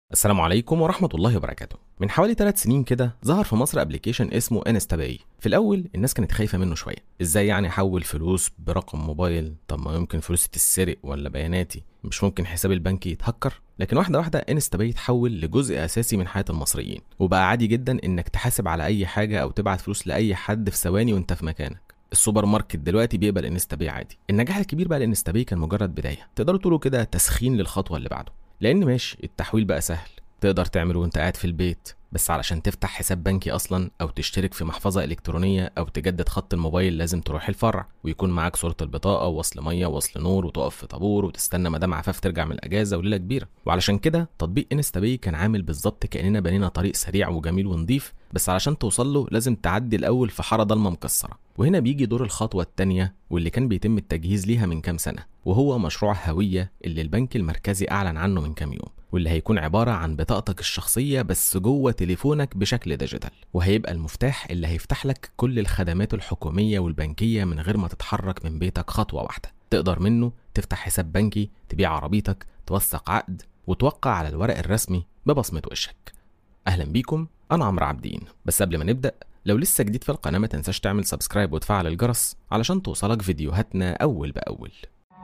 السلام عليكم ورحمة الله وبركاته من حوالي ثلاث سنين كده ظهر في مصر ابلكيشن اسمه انستا باي في الاول الناس كانت خايفة منه شوية ازاي يعني احول فلوس برقم موبايل طب ما يمكن فلوسي تتسرق ولا بياناتي مش ممكن حسابي البنكي يتهكر لكن واحدة واحدة انستا باي اتحول لجزء اساسي من حياة المصريين وبقى عادي جدا انك تحاسب على اي حاجة او تبعت فلوس لاي حد في ثواني وانت في مكانك السوبر ماركت دلوقتي بيقبل انستا باي عادي النجاح الكبير بقى لانستا باي كان مجرد بدايه تقدروا تقولوا كده تسخين للخطوه اللي بعده لان ماشي التحويل بقى سهل تقدر تعمله وانت قاعد في البيت بس علشان تفتح حساب بنكي اصلا او تشترك في محفظه الكترونيه او تجدد خط الموبايل لازم تروح الفرع ويكون معاك صوره البطاقه ووصل ميه ووصل نور وتقف في طابور وتستنى مدام عفاف ترجع من الاجازه وليله كبيره وعلشان كده تطبيق انستا باي كان عامل بالظبط كاننا بنينا طريق سريع وجميل ونضيف بس علشان توصل له لازم تعدي الاول في حاره ضلمه مكسره وهنا بيجي دور الخطوه الثانيه واللي كان بيتم التجهيز ليها من كام سنه وهو مشروع هويه اللي البنك المركزي اعلن عنه من كام يوم واللي هيكون عبارة عن بطاقتك الشخصية بس جوه تليفونك بشكل ديجيتال وهيبقى المفتاح اللي هيفتح لك كل الخدمات الحكومية والبنكية من غير ما تتحرك من بيتك خطوة واحدة تقدر منه تفتح حساب بنكي تبيع عربيتك توثق عقد وتوقع على الورق الرسمي ببصمة وشك أهلا بيكم أنا عمرو عابدين بس قبل ما نبدأ لو لسه جديد في القناة ما تنساش تعمل سبسكرايب وتفعل الجرس علشان توصلك فيديوهاتنا أول بأول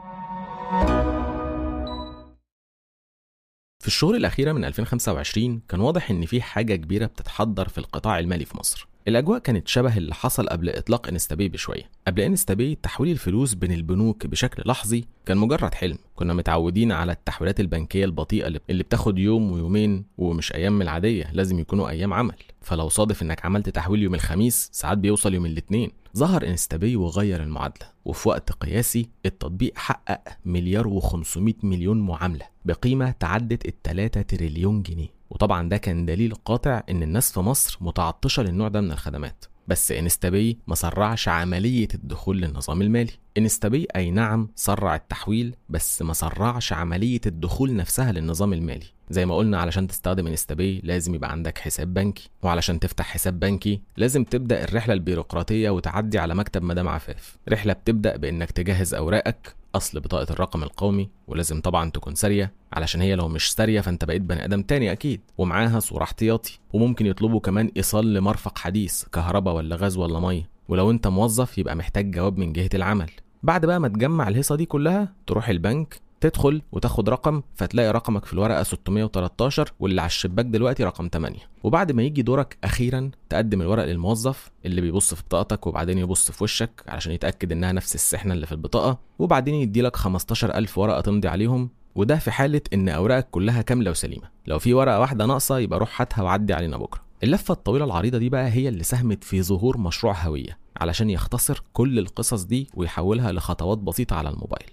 في الشهور الأخيرة من 2025 كان واضح إن في حاجة كبيرة بتتحضر في القطاع المالي في مصر. الأجواء كانت شبه اللي حصل قبل إطلاق انستابي بشوية. قبل انستابي تحويل الفلوس بين البنوك بشكل لحظي كان مجرد حلم. كنا متعودين على التحويلات البنكية البطيئة اللي بتاخد يوم ويومين ومش أيام العادية لازم يكونوا أيام عمل. فلو صادف إنك عملت تحويل يوم الخميس ساعات بيوصل يوم الاثنين. ظهر انستابي وغير المعادلة وفي وقت قياسي التطبيق حقق مليار و500 مليون معاملة بقيمة تعدت ال 3 تريليون جنيه وطبعا ده كان دليل قاطع ان الناس في مصر متعطشة للنوع ده من الخدمات بس انستابي ما سرعش عملية الدخول للنظام المالي انستابي اي نعم سرع التحويل بس ما سرعش عملية الدخول نفسها للنظام المالي زي ما قلنا علشان تستخدم انستابي لازم يبقى عندك حساب بنكي وعلشان تفتح حساب بنكي لازم تبدا الرحله البيروقراطيه وتعدي على مكتب مدام عفاف رحله بتبدا بانك تجهز اوراقك اصل بطاقه الرقم القومي ولازم طبعا تكون ساريه علشان هي لو مش ساريه فانت بقيت بني ادم تاني اكيد ومعاها صوره احتياطي وممكن يطلبوا كمان ايصال لمرفق حديث كهرباء ولا غاز ولا ميه ولو انت موظف يبقى محتاج جواب من جهه العمل بعد بقى ما تجمع الهيصه دي كلها تروح البنك تدخل وتاخد رقم فتلاقي رقمك في الورقه 613 واللي على الشباك دلوقتي رقم 8 وبعد ما يجي دورك اخيرا تقدم الورق للموظف اللي بيبص في بطاقتك وبعدين يبص في وشك علشان يتاكد انها نفس السحنه اللي في البطاقه وبعدين يديلك 15000 ورقه تمضي عليهم وده في حاله ان اوراقك كلها كامله وسليمه لو في ورقه واحده ناقصه يبقى روح هاتها وعدي علينا بكره اللفه الطويله العريضه دي بقى هي اللي ساهمت في ظهور مشروع هويه علشان يختصر كل القصص دي ويحولها لخطوات بسيطه على الموبايل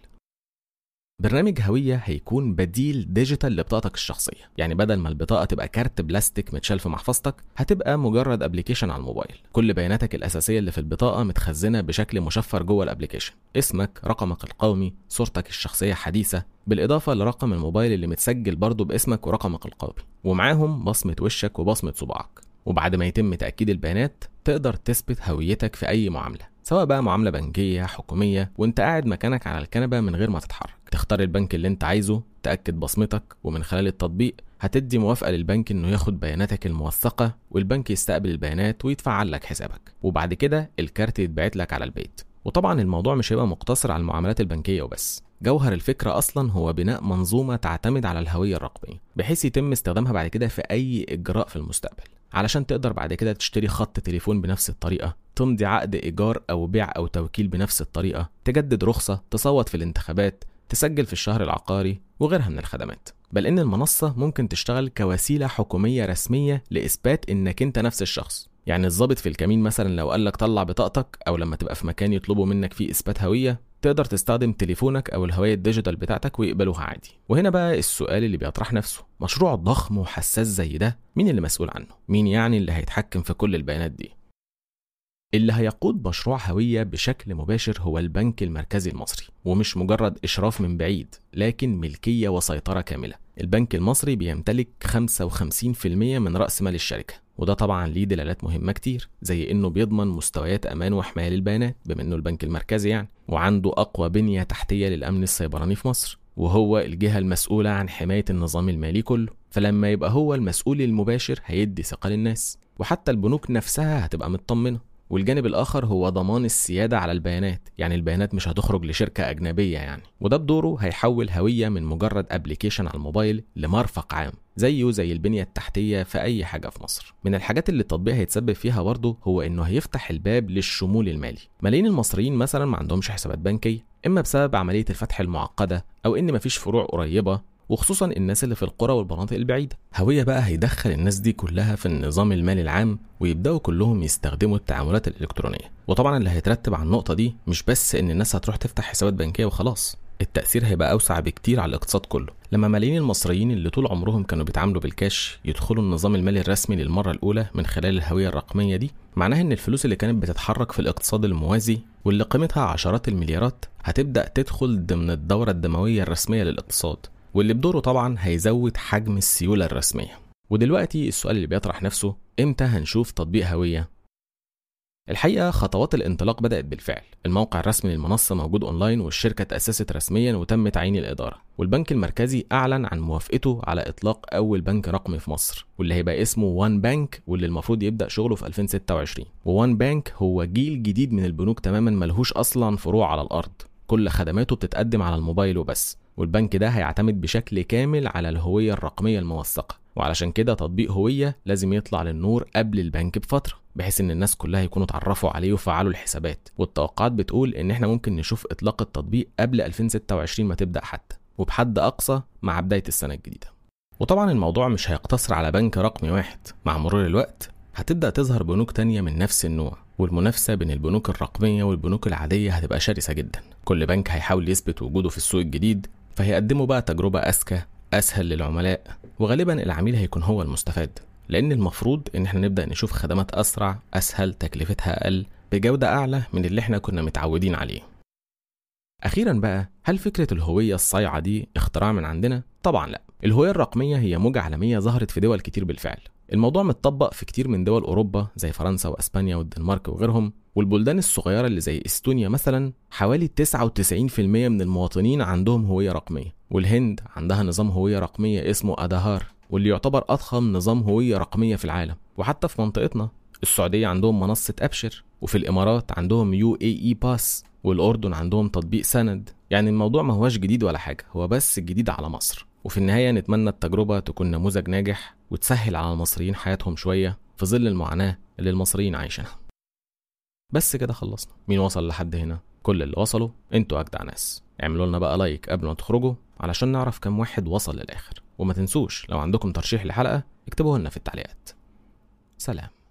برنامج هوية هيكون بديل ديجيتال لبطاقتك الشخصية يعني بدل ما البطاقة تبقى كارت بلاستيك متشال في محفظتك هتبقى مجرد ابلكيشن على الموبايل كل بياناتك الأساسية اللي في البطاقة متخزنة بشكل مشفر جوه الابلكيشن اسمك رقمك القومي صورتك الشخصية حديثة بالإضافة لرقم الموبايل اللي متسجل برضه باسمك ورقمك القومي ومعاهم بصمة وشك وبصمة صباعك وبعد ما يتم تأكيد البيانات تقدر تثبت هويتك في أي معاملة سواء بقى معاملة بنكية حكومية وانت قاعد مكانك على الكنبة من غير ما تتحرك تختار البنك اللي انت عايزه تأكد بصمتك ومن خلال التطبيق هتدي موافقة للبنك انه ياخد بياناتك الموثقة والبنك يستقبل البيانات ويدفع لك حسابك وبعد كده الكارت يتبعت لك على البيت وطبعا الموضوع مش هيبقى مقتصر على المعاملات البنكية وبس جوهر الفكرة أصلا هو بناء منظومة تعتمد على الهوية الرقمية بحيث يتم استخدامها بعد كده في أي إجراء في المستقبل علشان تقدر بعد كده تشتري خط تليفون بنفس الطريقة تمضي عقد إيجار أو بيع أو توكيل بنفس الطريقة تجدد رخصة تصوت في الانتخابات تسجل في الشهر العقاري وغيرها من الخدمات بل إن المنصة ممكن تشتغل كوسيلة حكومية رسمية لإثبات إنك أنت نفس الشخص يعني الضابط في الكمين مثلا لو قالك طلع بطاقتك أو لما تبقى في مكان يطلبوا منك فيه إثبات هوية تقدر تستخدم تليفونك او الهوية الديجيتال بتاعتك ويقبلوها عادي وهنا بقى السؤال اللي بيطرح نفسه مشروع ضخم وحساس زي ده مين اللي مسؤول عنه مين يعني اللي هيتحكم في كل البيانات دي اللي هيقود مشروع هوية بشكل مباشر هو البنك المركزي المصري ومش مجرد إشراف من بعيد لكن ملكية وسيطرة كاملة البنك المصري بيمتلك 55% من رأس مال الشركة وده طبعا ليه دلالات مهمة كتير زي انه بيضمن مستويات امان وحماية للبيانات بما انه البنك المركزي يعني وعنده اقوى بنية تحتية للامن السيبراني في مصر وهو الجهة المسؤولة عن حماية النظام المالي كله فلما يبقى هو المسؤول المباشر هيدي ثقة للناس وحتى البنوك نفسها هتبقى مطمنة والجانب الآخر هو ضمان السيادة على البيانات يعني البيانات مش هتخرج لشركة أجنبية يعني وده بدوره هيحول هوية من مجرد ابلكيشن على الموبايل لمرفق عام زيه زي البنية التحتية في أي حاجة في مصر من الحاجات اللي التطبيق هيتسبب فيها برضه هو إنه هيفتح الباب للشمول المالي ملايين المصريين مثلا ما عندهمش حسابات بنكية إما بسبب عملية الفتح المعقدة أو إن مفيش فروع قريبة وخصوصا الناس اللي في القرى والمناطق البعيدة هوية بقى هيدخل الناس دي كلها في النظام المالي العام ويبدأوا كلهم يستخدموا التعاملات الإلكترونية وطبعا اللي هيترتب على النقطة دي مش بس إن الناس هتروح تفتح حسابات بنكية وخلاص التأثير هيبقى أوسع بكتير على الاقتصاد كله لما ملايين المصريين اللي طول عمرهم كانوا بيتعاملوا بالكاش يدخلوا النظام المالي الرسمي للمرة الأولى من خلال الهوية الرقمية دي معناها إن الفلوس اللي كانت بتتحرك في الاقتصاد الموازي واللي قيمتها عشرات المليارات هتبدأ تدخل ضمن الدورة الدموية الرسمية للاقتصاد واللي بدوره طبعا هيزود حجم السيولة الرسمية ودلوقتي السؤال اللي بيطرح نفسه امتى هنشوف تطبيق هوية الحقيقة خطوات الانطلاق بدأت بالفعل الموقع الرسمي للمنصة موجود أونلاين والشركة تأسست رسميا وتم تعيين الإدارة والبنك المركزي أعلن عن موافقته على إطلاق أول بنك رقمي في مصر واللي هيبقى اسمه وان بانك واللي المفروض يبدأ شغله في 2026 ووان بانك هو جيل جديد من البنوك تماما ملهوش أصلا فروع على الأرض كل خدماته بتتقدم على الموبايل وبس والبنك ده هيعتمد بشكل كامل على الهوية الرقمية الموثقة وعلشان كده تطبيق هوية لازم يطلع للنور قبل البنك بفترة بحيث ان الناس كلها يكونوا اتعرفوا عليه وفعلوا الحسابات والتوقعات بتقول ان احنا ممكن نشوف اطلاق التطبيق قبل 2026 ما تبدأ حتى وبحد اقصى مع بداية السنة الجديدة وطبعا الموضوع مش هيقتصر على بنك رقمي واحد مع مرور الوقت هتبدأ تظهر بنوك تانية من نفس النوع والمنافسة بين البنوك الرقمية والبنوك العادية هتبقى شرسة جدا كل بنك هيحاول يثبت وجوده في السوق الجديد فهيقدموا بقى تجربة أذكى أسهل للعملاء وغالبا العميل هيكون هو المستفاد لأن المفروض إن احنا نبدأ نشوف خدمات أسرع أسهل تكلفتها أقل بجودة أعلى من اللي احنا كنا متعودين عليه أخيرا بقى هل فكرة الهوية الصايعة دي اختراع من عندنا؟ طبعا لا الهوية الرقمية هي موجة عالمية ظهرت في دول كتير بالفعل الموضوع متطبق في كتير من دول أوروبا زي فرنسا وأسبانيا والدنمارك وغيرهم والبلدان الصغيرة اللي زي استونيا مثلا حوالي 99% من المواطنين عندهم هوية رقمية والهند عندها نظام هوية رقمية اسمه أدهار واللي يعتبر أضخم نظام هوية رقمية في العالم وحتى في منطقتنا السعودية عندهم منصة أبشر وفي الإمارات عندهم يو اي اي باس والأردن عندهم تطبيق سند يعني الموضوع ما هوش جديد ولا حاجة هو بس جديد على مصر وفي النهاية نتمنى التجربة تكون نموذج ناجح وتسهل على المصريين حياتهم شوية في ظل المعاناة اللي المصريين عايشينها بس كده خلصنا مين وصل لحد هنا كل اللي وصلوا انتوا اجدع ناس اعملوا لنا بقى لايك قبل ما تخرجوا علشان نعرف كم واحد وصل للاخر وما تنسوش لو عندكم ترشيح لحلقة اكتبوه لنا في التعليقات سلام